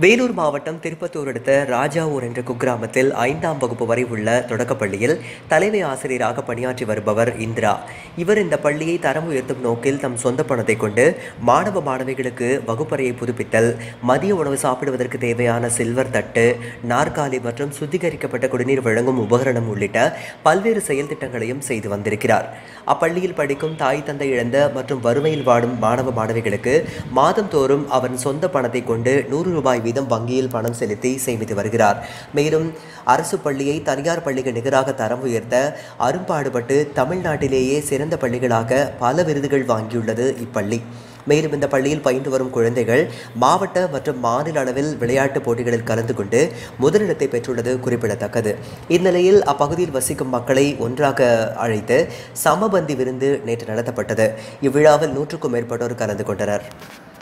வேலூர் மாவட்டம் திருப்பத்தூர் அடுத்த ராஜாவூர் என்ற குக்கிராமத்தில் ஐந்தாம் வகுப்பு வரை உள்ள தொடக்கப்பள்ளியில் தலைமை ஆசிரியராக பணியாற்றி வருபவர் இந்திரா இவர் இந்த பள்ளியை தரம் உயர்த்தும் நோக்கில் தம் சொந்த பணத்தை கொண்டு மாணவ மாணவிகளுக்கு வகுப்பறையை புதுப்பித்தல் மதிய உணவு சாப்பிடுவதற்கு தேவையான சில்வர் தட்டு நாற்காலி மற்றும் சுத்திகரிக்கப்பட்ட குடிநீர் வழங்கும் உபகரணம் உள்ளிட்ட பல்வேறு செயல் திட்டங்களையும் செய்து வந்திருக்கிறார் அப்பள்ளியில் படிக்கும் தாய் தந்தை இழந்த மற்றும் வறுமையில் வாடும் மாணவ மாணவிகளுக்கு மாதந்தோறும் அவன் சொந்த பணத்தை கொண்டு நூறு ரூபாய் வீதம் வங்கியில் பணம் செலுத்தி சேமித்து வருகிறார் மேலும் அரசு பள்ளியை தனியார் பள்ளிக்கு நிகராக தரம் உயர்த்த அரும்பாடுபட்டு தமிழ்நாட்டிலேயே சிறந்த பள்ளிகளாக பல விருதுகள் வாங்கியுள்ளது இப்பள்ளி மேலும் இந்த பள்ளியில் பயின்று வரும் குழந்தைகள் மாவட்ட மற்றும் மாநில அளவில் விளையாட்டுப் போட்டிகளில் கலந்து கொண்டு முதலிடத்தை பெற்றுள்ளது குறிப்பிடத்தக்கது இந்நிலையில் அப்பகுதியில் வசிக்கும் மக்களை ஒன்றாக அழைத்து சமபந்தி விருந்து நேற்று நடத்தப்பட்டது இவ்விழாவில் நூற்றுக்கும் மேற்பட்டோர் கலந்து கொண்டனர்